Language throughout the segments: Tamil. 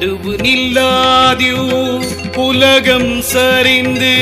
நடுவு நில்லாதியூ உலகம் சரிந்து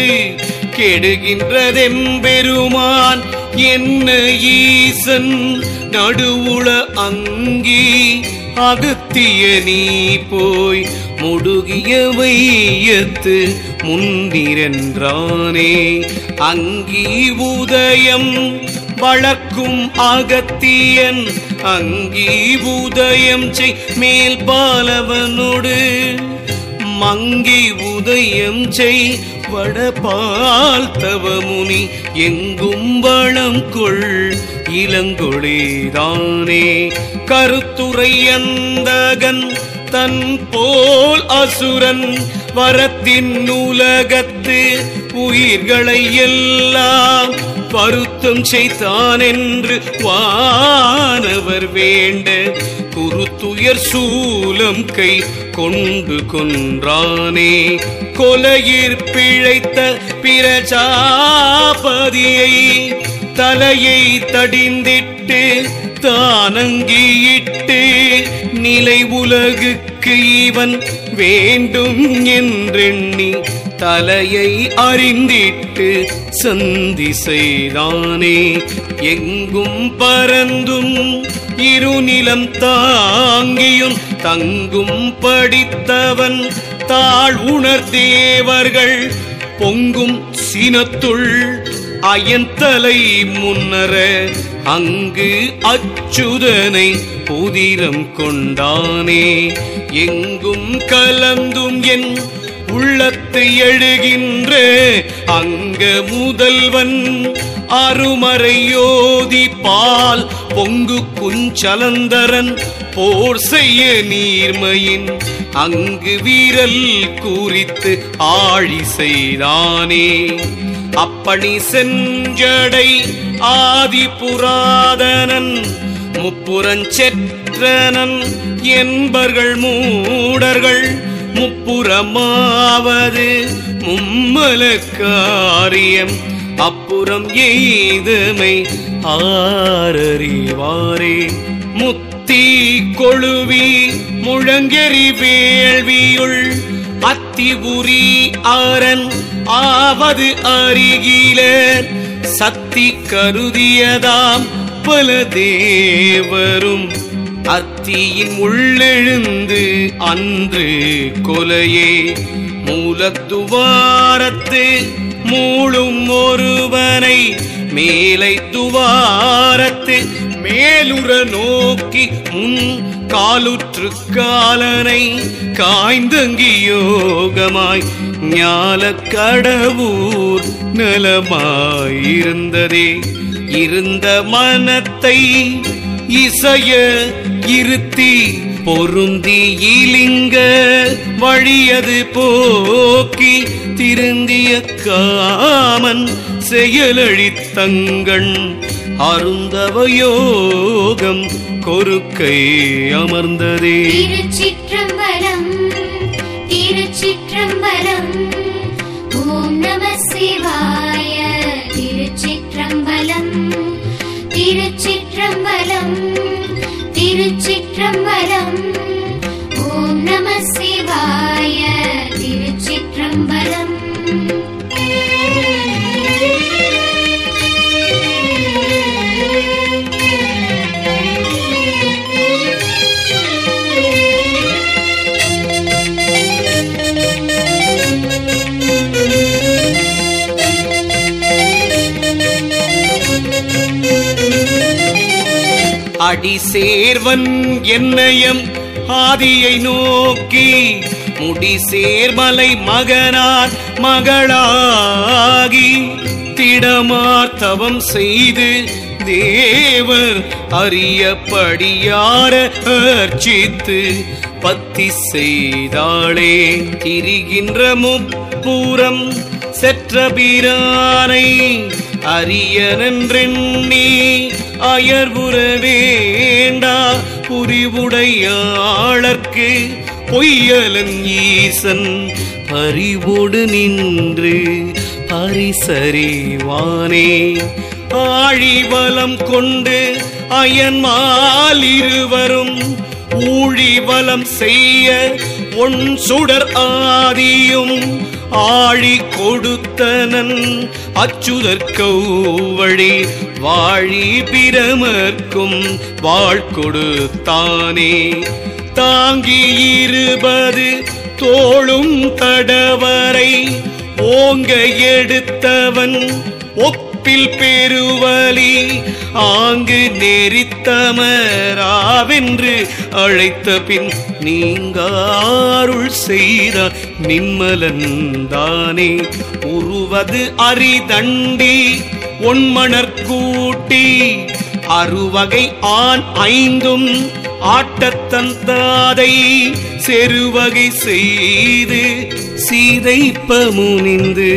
கெடுகின்றதெம்பெருமான் என்ன ஈசன் நடுவுள அங்கி அகத்திய நீ போய் முடுகிய வையத்து முன்னிரன்றானே அங்கி உதயம் வளர்க்கும் அகத்தியன் அங்கி உதயம் செய் மேல் பாலவனோடு மங்கி உதயம் செய் வடபால் தவமுனி எங்கும் வளம் கொள் இளங்கொழிதானே கருத்துரை அந்தகன் தன் போல் அசுரன் வரத்தின் உலகத்து உயிர்களை எல்லாம் வருத்தம் செய்தான் என்று வானவர் வேண்ட குருத்துயர் சூலம் கை கொண்டு கொன்றானே கொலையிற் பிழைத்த பிரஜாபதியை தலையை தடிந்திட்டு தானங்கியிட்டு நிலை உலகுக்கு இவன் வேண்டும் என்றெண்ணி தலையை அறிந்திட்டு சந்தி செய்தானே எங்கும் பறந்தும் இருநிலம் தாங்கியும் தங்கும் படித்தவன் தாழ் உணர்தேவர்கள் பொங்கும் சினத்துள் அயன்தலை முன்னர அங்கு அச்சுதனை புதிரம் கொண்டானே எங்கும் கலந்தும் என் உள்ளத்து எழுகின்ற அங்க முதல்வன் அருமறையோதி பால் பொங்கு குஞ்சலந்தரன் போர் செய்ய நீர்மையின் அங்கு வீரல் குறித்து ஆழி செய்தானே அப்பணி செஞ்சடை ஆதி புராதனன் முப்புறஞ்செற்றனன் என்பர்கள் மூடர்கள் முப்புறமாவது மும்மல காரியம் அப்புறம் எய்தமை ஆரறிவாரே முத்தி கொழுவி முழங்கெறி வேள்வியுள் அத்திபுரி அரண் ஆவது அருகிலர் சத்தி கருதியதாம் பல தேவரும் அத்தியின் உள்ளெழுந்து அன்று கொலையே மூலத்துவாரத்து மூளும் ஒருவனை மேலை துவாரத்து மேலுற நோக்கி முன் காலுற்று காலனை காய்ந்தங்கி யோகமாய் ஞால கடவுர் நலமாயிருந்ததே இருந்த மனத்தை இசைய இருத்தி பொருந்தி இலிங்க வழியது போக்கி திருந்திய காமன் செயலழித்தங்கண் அருந்தவ யோகம் கொருக்கை அமர்ந்ததே திருச்சிற்றம்பலம் திருச்சிற்றம்பலம் ஓம் நம சிவாய திருச்சிற்றம்பலம் திருச்சிற்றம்பலம் திருச்சிற்றம்பலம் ஓம் நம சிவாய திருச்சிற்றம்பலம் அடி சேர்வன் என்னையம் ஆதியை நோக்கி முடி சேர்மலை மகனார் மகளாகி திடமார் தவம் செய்து தேவர் அறியப்படியார அர்ச்சித்து பத்தி செய்தாளே திரிகின்ற முப்புறம் செற்றபிரானை அரியனென்றெண்ணி அயர்வுற வேண்டா புரிவுடையாளர்க்கு பொய்யலன் ஈசன் பறிவோடு நின்று பரிசறிவானே ஆழிவலம் கொண்டு அயன்மால் இருவரும் ஊழிவலம் செய்ய பொன் சுடர் ஆதியும் ஆழி கொடுத்தனன் அச்சுதற் கௌவழி வாழி பிரமர்க்கும் வாழ் கொடுத்தானே தாங்கி இருபது தோளும் தடவரை ஓங்க எடுத்தவன் ஒப்பில் பெருவலி ஆங்கு நெறித்தமராவென்று அழைத்த பின் நீங்காருள் செய்தார் நின்மலன்தானே உருவது அரிதண்டி ஒன்மணர் கூட்டி அறுவகை ஆண் ஐந்தும் ஆட்டத்தன் தாதை செருவகை செய்து சீதைப்ப முனிந்து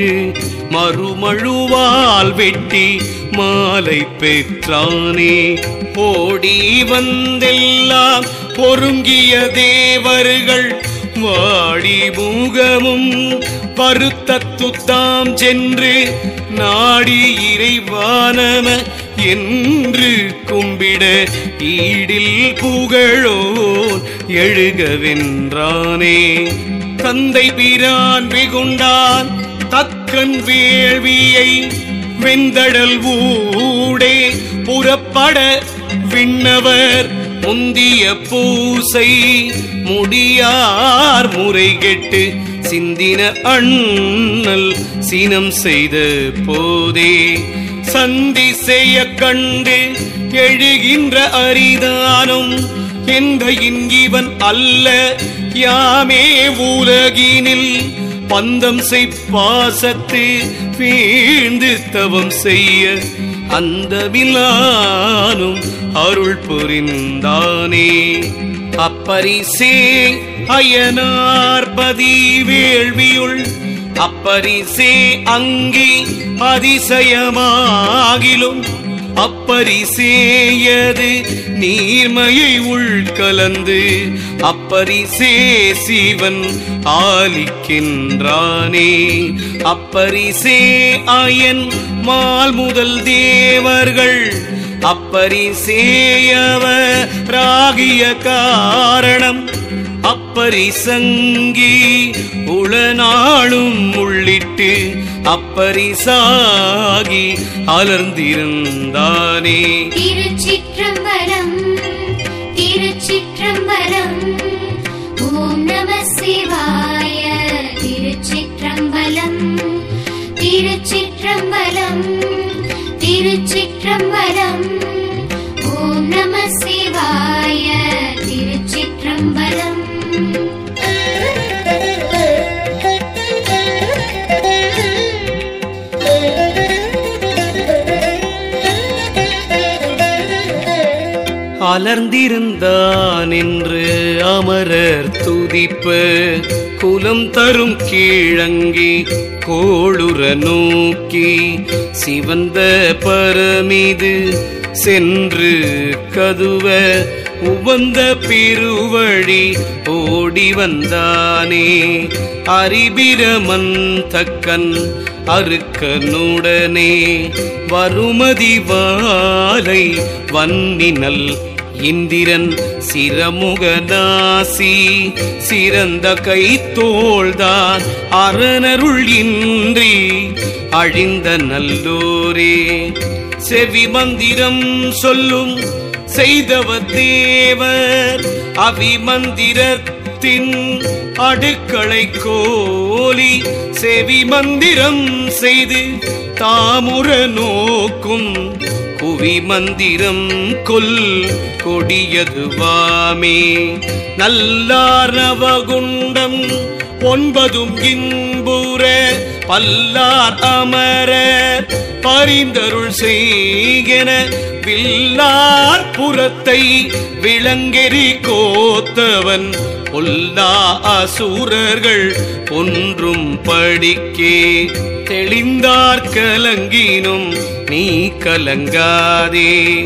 மறுமழுவால் வெட்டி மாலை பெற்றானே ஓடி வந்தெல்லாம் பொருங்கிய தேவர்கள் வாடி முகமும் பருத்தத்துத்தாம் சென்று நாடி இறைவானம என்று கும்பிட ஈடில் புகழோன் எழுகவென்றானே தந்தை பிரான் வெகுண்டான் தக்கன் வேள்வியை வெந்தடல் ஊடே புறப்பட விண்ணவர் முந்திய பூசை முடியார் முறை கெட்டு சிந்தின அண்ணல் சினம் செய்த போதே சந்தி செய்ய கண்டு எழுகின்ற அரிதானும் எந்த இவன் அல்ல யாமே உலகினில் பந்தம் செய்பாசத்து வீழ்ந்து தவம் செய்ய அந்த விலானும் அருள் புரிந்தானே அப்பரிசே அயனார்பதி வேள்வியுள் அப்பரிசே அங்கி அதிசயமாகிலும் அப்பரிசேயது நீர்மையை உள்கலந்து அப்பரிசே சிவன் ஆலிக்கின்றானே அப்பரிசே அயன் மால் முதல் தேவர்கள் அப்பரிசேயவராகிய காரணம் அப்பரிசங்கி உளநாளும் உள்ளிட்டு அப்பரிசாகி அலர்ந்திருந்தானே திருச்சிற்றம்பலம் திருச்சிற்றம்பலம் ஓம் நம சிவாய திருச்சிற்றம்பலம் திருச்சிற்றம்பலம் திருச்சிற்றம்பலம் ஓம் நம சிவாய திருச்சிற்றம்பலம் அலர்ந்திருந்தான் என்று அமரர் துதிப்ப குலம் தரும் கீழங்கி கோளுற நோக்கி சிவந்த பரமிது சென்று கதுவ உவந்த பெருவழி ஓடி வந்தானே அரிபிரமன் தக்கன் அருக்கனுடனே வருமதி வாலை வன்னினல் இந்திரன் சிரமுகநாசி சிறந்த கைத்தோள்தான் அரணருள் இன்றி அழிந்த நல்லோரே செவி மந்திரம் சொல்லும் செய்தவ தேவர் அவிமந்திரத்தின் அடுக்களை கோலி செவி மந்திரம் செய்து தாமுர நோக்கும் குவி மந்திரம் கொல் கொடியதுவாமே நல்லார் நவகுண்டம் ஒன்பதும் இன்புற பல்லார் அமரர் பரிந்தருள் செய்கென வில்லார் புறத்தை விளங்கெறி கோத்தவன் பொல்லா அசூரர்கள் ஒன்றும் படிக்கே தெளிந்தார் கலங்கினும் நீ கலங்காதே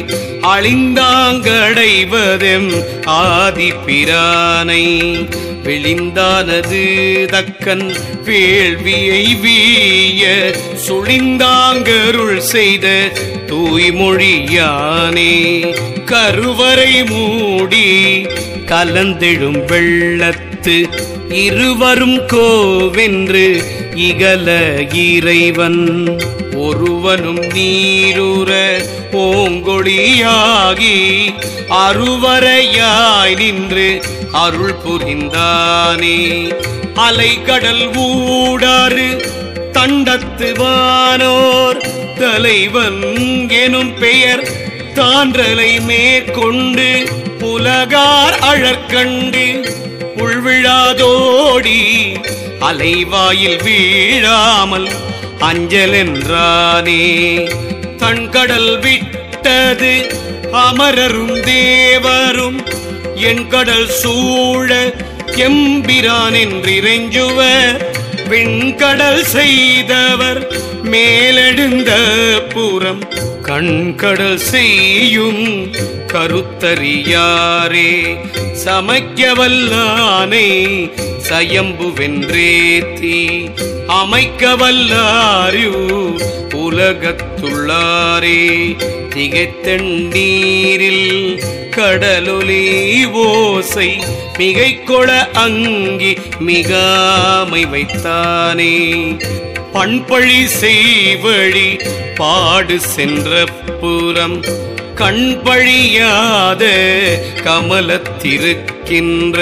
அழிந்தாங்கடைவதெம் ஆதி பிரானை வெளிந்தானது தக்கன் வேள்வியை வீய சுழிந்தாங்கருள் செய்த தூய்மொழியானே கருவறை மூடி கலந்தெழும் வெள்ளத்து இருவரும் கோவென்று இகல இறைவன் ஒருவனும் நீருற ஓங்கொடியாகி அருவரையாய் நின்று அருள் புரிந்தானே அலைகடல் ஊடாறு தண்டத்து வானோர் தலைவன் எனும் பெயர் தான்றலை மேற்கொண்டு உலகார் அழற்கண்டு உள்விழாதோடி அலைவாயில் வீழாமல் அஞ்சலென்றானே தன்கடல் விட்டது அமரரும் தேவரும் என் கடல் சூழ எம்பிரான் என்றிறைஞ்சுவர் விண்கடல் செய்தவர் மேலெடுந்த புறம் கண்கடல் செய்யும் கருத்தறியாரே சமைக்க வல்லானை சயம்பு வென்றேத்தி அமைக்க வல்லாரு உலகத்துள்ளாரே திகைத்தண்ணீரில் கடலொலி ஓசை மிகை கொள அங்கி மிகாமை வைத்தானே பண்பழி செய்வழி பாடு சென்ற புறம் கண்பழியாத கமலத்திருக்கின்ற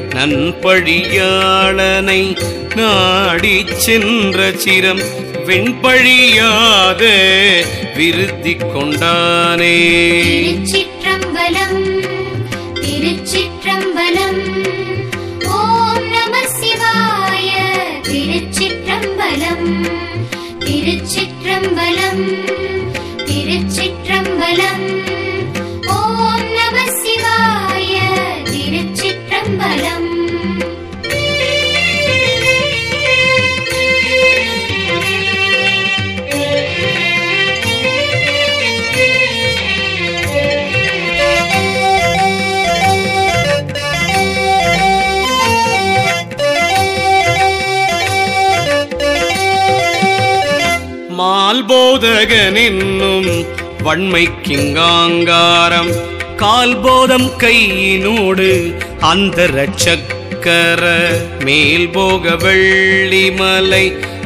நன்பழியாளனை நாடிச் சென்ற சிரம் வெண்பழியாத விருத்தி கொண்டானே திருச்சிற்றம்பலம் திருச்சிற்றம்பலம் ஓம் நம சிவாய திருச்சிற்றம்பலம் திருச்சிற்றம்பலம் திருச்சிற்றம்பலம் ஓம் நம சிவாய திருச்சிற்றம்பலம் மால்போதகன் என்னும் வன்மைக்கிங்காங்காரம் கால்போதம் கையினோடு அந்த சக்கர மேல் போக வெள்ளிமலை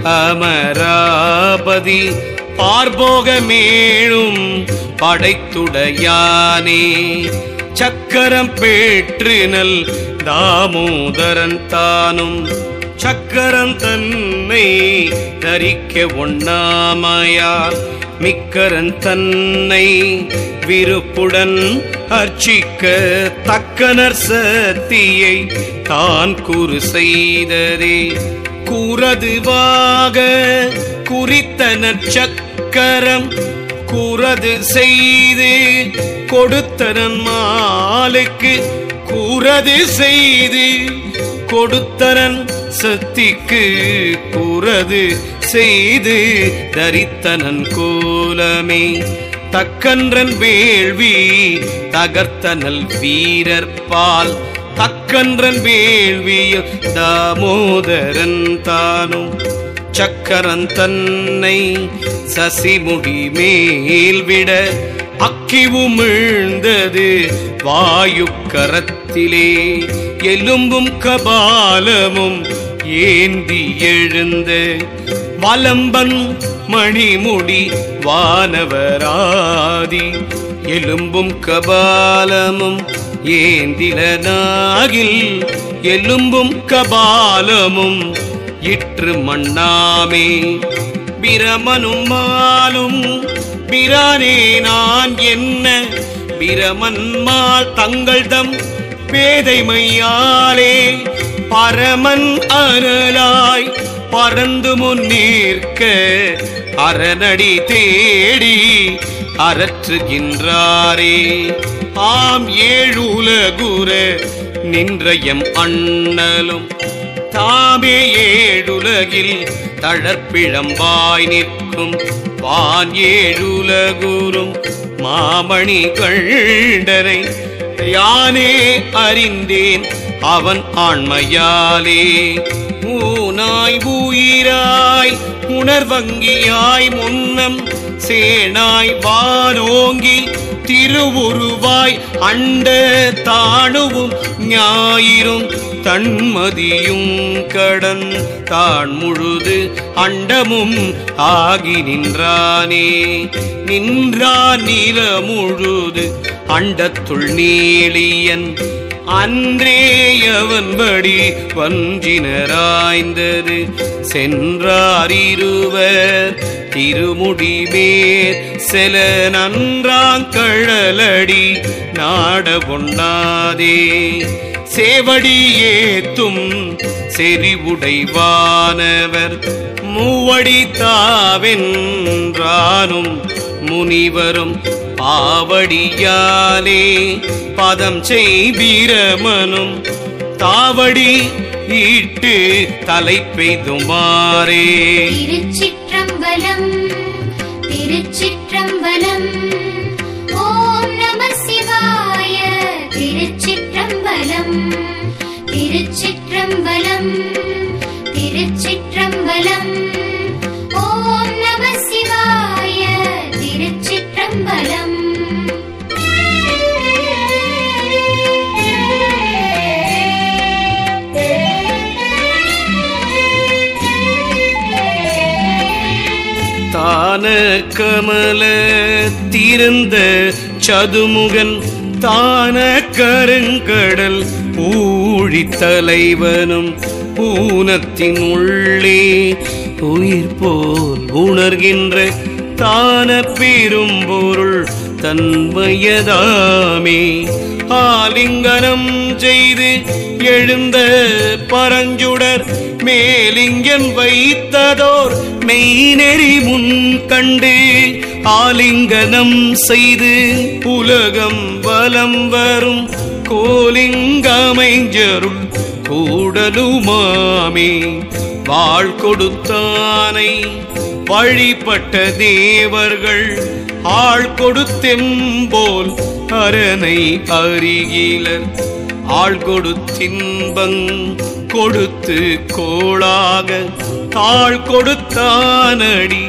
அமராபதி பார்போக மேலும் படைத்துடையானே சக்கரம் பேற்றினல் தாமோதரன் தானும் சக்கரம் தன்னை தரிக்க ஒண்ணாமையால் மிக்கரன் தன்னை விருப்புடன் அர்ச்சிக்க தக்கனர் சத்தியை தான் கூறு செய்ததே கூறதுவாக குறித்தனர் சக்கரம் கூறது செய்து கொடுத்தனன் மாலுக்கு கூறது செய்து கொடுத்தனன் சத்திக்கு கூறது செய்து தரித்தனன் கோலமே தக்கன்றன் வேள்வி தகர்த்தனல் வீரர் பால் தக்கன்றன் வேள்வியில் தாமோதரன் தானும் சக்கரன் தன்னை சசிமுடி மேல் விட அக்கி உமிழ்ந்தது வாயு கரத்திலே எலும்பும் கபாலமும் ஏந்தி எழுந்த வலம்பன் மணிமுடி வானவராதி எலும்பும் கபாலமும் ஏந்திலனாகில் எலும்பும் கபாலமும் இற்று மண்ணாமே பிரமனும் மாலும் பிரானே நான் என்ன பிரமன்மால் தங்கள் தம் பேதைமையாலே பரமன் அருளாய் பறந்து முன்னேற்க அரணடி தேடி அரற்றுகின்றாரே ஆம் ஏழுலகுர நின்றயம் அண்ணலும் தாமே ஏழுலகில் தளர்ப்பிழம்பாய் நிற்கும் வான் ஏழுலகுரும் மாமணி கண்டனை யானே அறிந்தேன் அவன் ஆண்மையாலே ஊனாய் உயிராய் உணர்வங்கியாய் முன்னம் சேனாய் வானோங்கி திருவுருவாய் அண்ட தாணுவும் ஞாயிறும் தன்மதியும் கடன் தான் முழுது அண்டமும் ஆகி நின்றானே நின்றான் நில முழுது அண்டத்துள் நீளியன் அன்றேயவன்படி வஞ்சினராய்ந்தது சென்றார் இருவர் திருமுடி மேற் செல நன்றாங்கழலடி நாட பொன்னாதே சேவடி ஏத்தும் செறிவுடைவானவர் மூவடி தாவென்றானும் முனிவரும் பாவடியாலே பதம் செய்வீரமனும் தாவடி ஈட்டு தலை பெய்துமாறே திருச்சிற்றம்பலம் திருச்சிற்றம்பலம் ஓம் நம சிவாய திருச்சிற்றம்பலம் திருச்சிற்றம்பலம் திருச்சிற்றம்பலம் ஓம் நம சிவாய திருச்சிற்றம்பலம் தான கமல திறந்த சதுமுகன் தான கருங்கடல் ஊழி தலைவனும் ஊனத்தின் உள்ளே உயிர் போல் உணர்கின்ற தான பெரும்பொருள் தன்மையதாமே ஆலிங்கனம் செய்து எழுந்த பரஞ்சுடர் மேலிங்கன் வைத்ததோர் மெய்நெறி முன் கண்டு ஆலிங்கனம் செய்து உலகம் வலம் வரும் கோலிங்கமைஞ்சருள் கூடலுமாமே வாழ் கொடுத்தானை வழிபட்ட தேவர்கள் ஆள் கொடுத்தெம்போல் அரணை அருகிலர் ஆள் கொடுத்தின்பங் கொடுத்து கோளாக தாழ் கொடுத்தானடி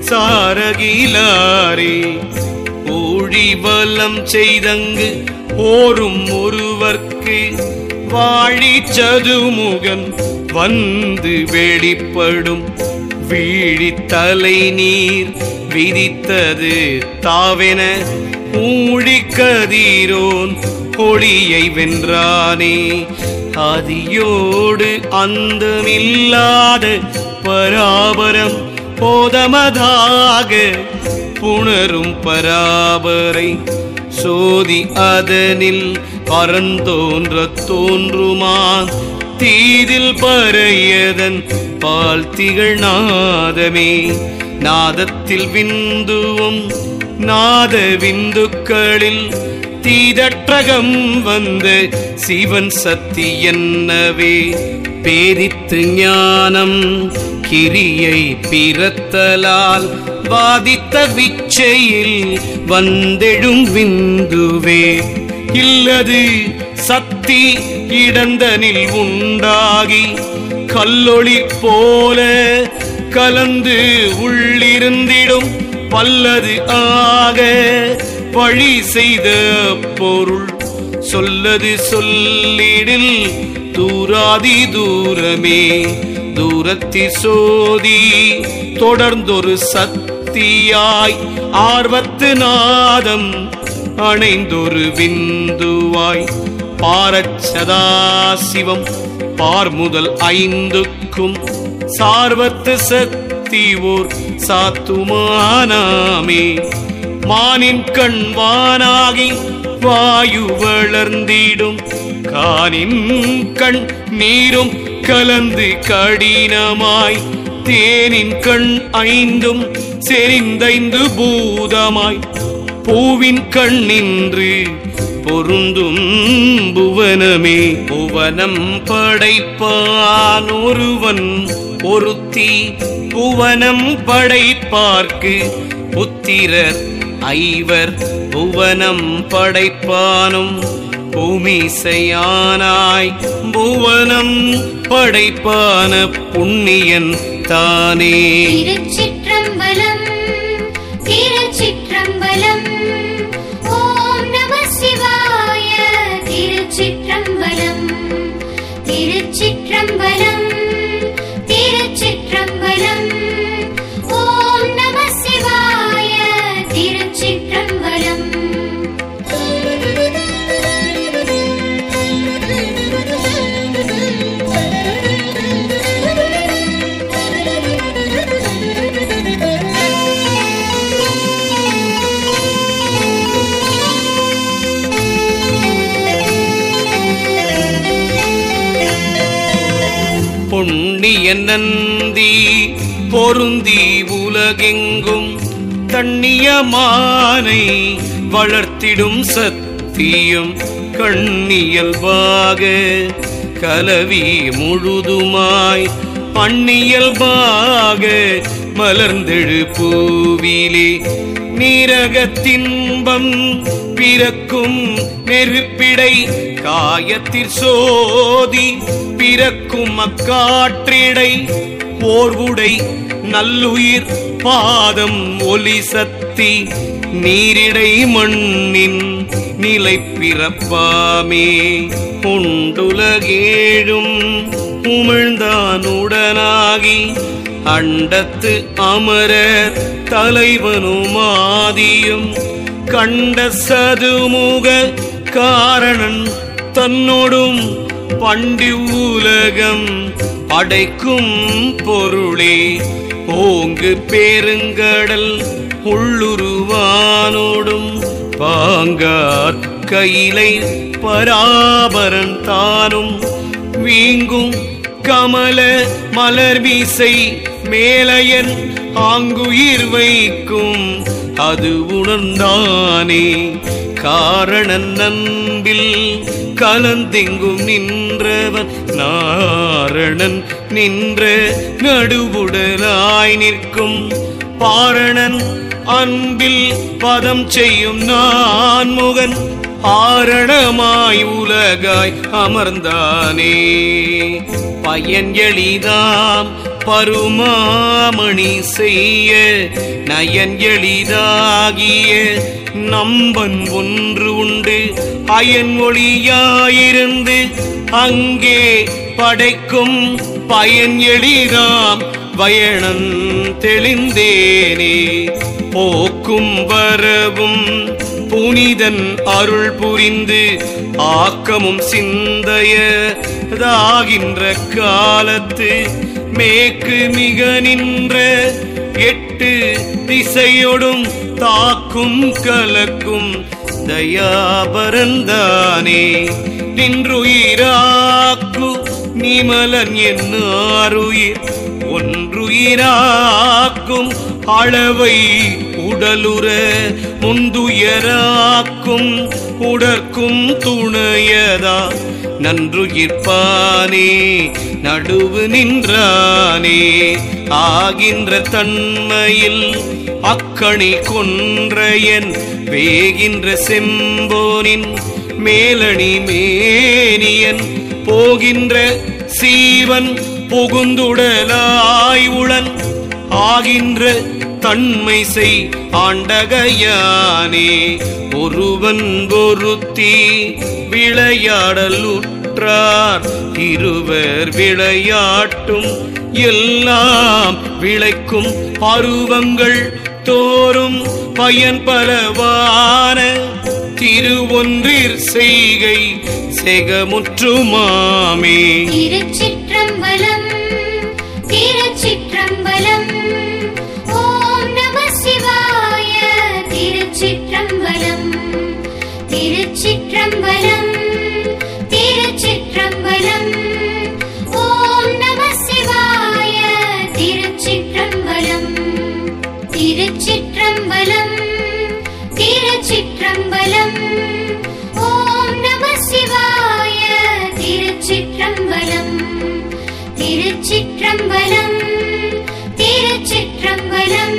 சாரகிலாரே ஊழிவலம் செய்தங்கு ஓரும் ஒருவர்க்கு வாழி சதுமுகன் வந்து வெளிப்படும் வீழி தலை நீர் விதித்தது தாவென ஊழி கதிரோன் ஒளியை வென்றானே ஆதியோடு அந்தமில்லாத பராபரம் போதமதாக புணரும் பராபரை சோதி அதனில் பரந்தோன்றத் தோன்றுமா தீதில் பறையதன் பால் திகழ் நாதமே நாதத்தில் விந்துவும் நாத விந்துக்களில் தீதற்றகம் வந்த சிவன் சக்தி என்னவே பேரித்து ஞானம் கிரியை பிறத்தலால் வாதித்த விச்சையில் வந்தெழும் விந்துவே இல்லது சக்தி இடந்தனில் உண்டாகி கல்லொளி போல கலந்து உள்ளிருந்திடும் பல்லது ஆக வழி செய்த பொருள் சொல்லது சொல்லிடில் தூராதி தூரமே தூரத்தி சோதி தொடர்ந்தொரு சக்தியாய் ஆர்வத்து நாதம் அணைந்தொரு விந்துவாய் பாரச்சதா சிவம் பார் முதல் ஐந்துக்கும் சார்வத்து சக்தி ஓர் சாத்துமானாமே மானின் கண் வானாகி வாயு வளர்ந்திடும் கானின் கண் நீரும் கலந்து கடினமாய் தேனின் கண் ஐந்தும் செறிந்தைந்து பூதமாய் பூவின் கண் நின்று பொருந்தும் புவனமே புவனம் படைப்பான் ஒருவன் ஒருத்தி புவனம் படைப்பார்க்கு புத்திரர் ஐவர் புவனம் படைப்பானும் பூமிசையானாய் புவனம் படைப்பான புண்ணியன் தானே திருச்சிற்றம்பலம் திருச்சிற்றம்பலம் ஓம் நம சிவாய திருச்சிற்றம்பலம் திரு புண்ணிய நந்தி பொருந்தி உலகெங்கும் தண்ணியமானை வளர்த்திடும் சத்தியம் கண்ணியல்பாக கலவி முழுதுமாய் பண்ணியல்பாக மலர்ந்தெழு பூவிலே நீரகத்தின்பம் பிறக்கும் நெருப்பிடை காயத்திற் சோதி பிறக்கும் அக்காற்றிடை போர்வுடை நல்லுயிர் பாதம் ஒலி சக்தி நீரிடை மண்ணின் நிலை பிறப்பாமே உண்டுலகேழும் உமிழ்ந்தானுடனாகி அண்டத்து அமரர் தலைவனுமாதியும் கண்ட சதுமுக காரணன் தன்னோடும் பண்டி உலகம் அடைக்கும் பொருளே ஓங்கு பேருங்கடல் உள்ளுருவானோடும் பாங்கார் கையிலை பராபரன் தானும் வீங்கும் கமல மலர் மீசை மேலையன் ஆங்குயிர் வைக்கும் அது உணர்ந்தானே காரணன் நன்பில் கலந்தெங்கும் நின்றவன் நாரணன் நின்ற நடுவுடலாய் நிற்கும் பாரணன் அன்பில் பதம் செய்யும் நான் முகன் ஆரணமாய் உலகாய் அமர்ந்தானே பயன் எளிதாம் பருமாமணி செய்ய நயன் எளிதாகிய நம்பன் ஒன்று உண்டு அயன் ஒளியாயிருந்து அங்கே படைக்கும் பயன் எளிதாம் பயணம் தெளிந்தேனே போக்கும் வரவும் புனிதன் அருள் புரிந்து ஆக்கமும் சிந்தையதாகின்ற காலத்து மேற்கு மிக நின்ற எட்டு திசையொடும் தாக்கும் கலக்கும் தயாபரந்தானே நின்றுயிராக்கு நிமலன் என்னாருயிர் ஒன்றுயிராக்கும் அளவை உடலுற முந்துயராக்கும் உடற்கும் துணையதா நன்றுயிர்ப்பானே நடுவு நின்றானே ஆகின்ற தன்மையில் அக்கணி கொன்றையன் வேகின்ற செம்போனின் மேலணி மேனியன் போகின்ற சீவன் புகுந்துடலாய் உளன் ஆகின்ற தன்மை செய் ஆண்டகையானே ஒருவன் ஒருத்தி விளையாடல் உற்றார் இருவர் விளையாட்டும் எல்லாம் விளைக்கும் பருவங்கள் தோறும் பயன் பலவான திருவொன்றிற் செய்கை செகமுற்றுமாமே திருச்சிற்றம்பலம் திருச்சிற்றம்பலம் ஓம் நம சிவாய திருச்சிற்றம்பலம் திருச்சிற்றம்பலம் திருச்சிற்றம்பலம் ஓம் நம சிவாய திருச்சிற்றம்பலம் திருச்சிற்றம்பலம் திருச்சிற்றம்பலம் ஓம் நம சிவாய திருச்சிற்றம்பலம் திருச்சிற்றம்பலம் திருச்சிற்றம்பலம்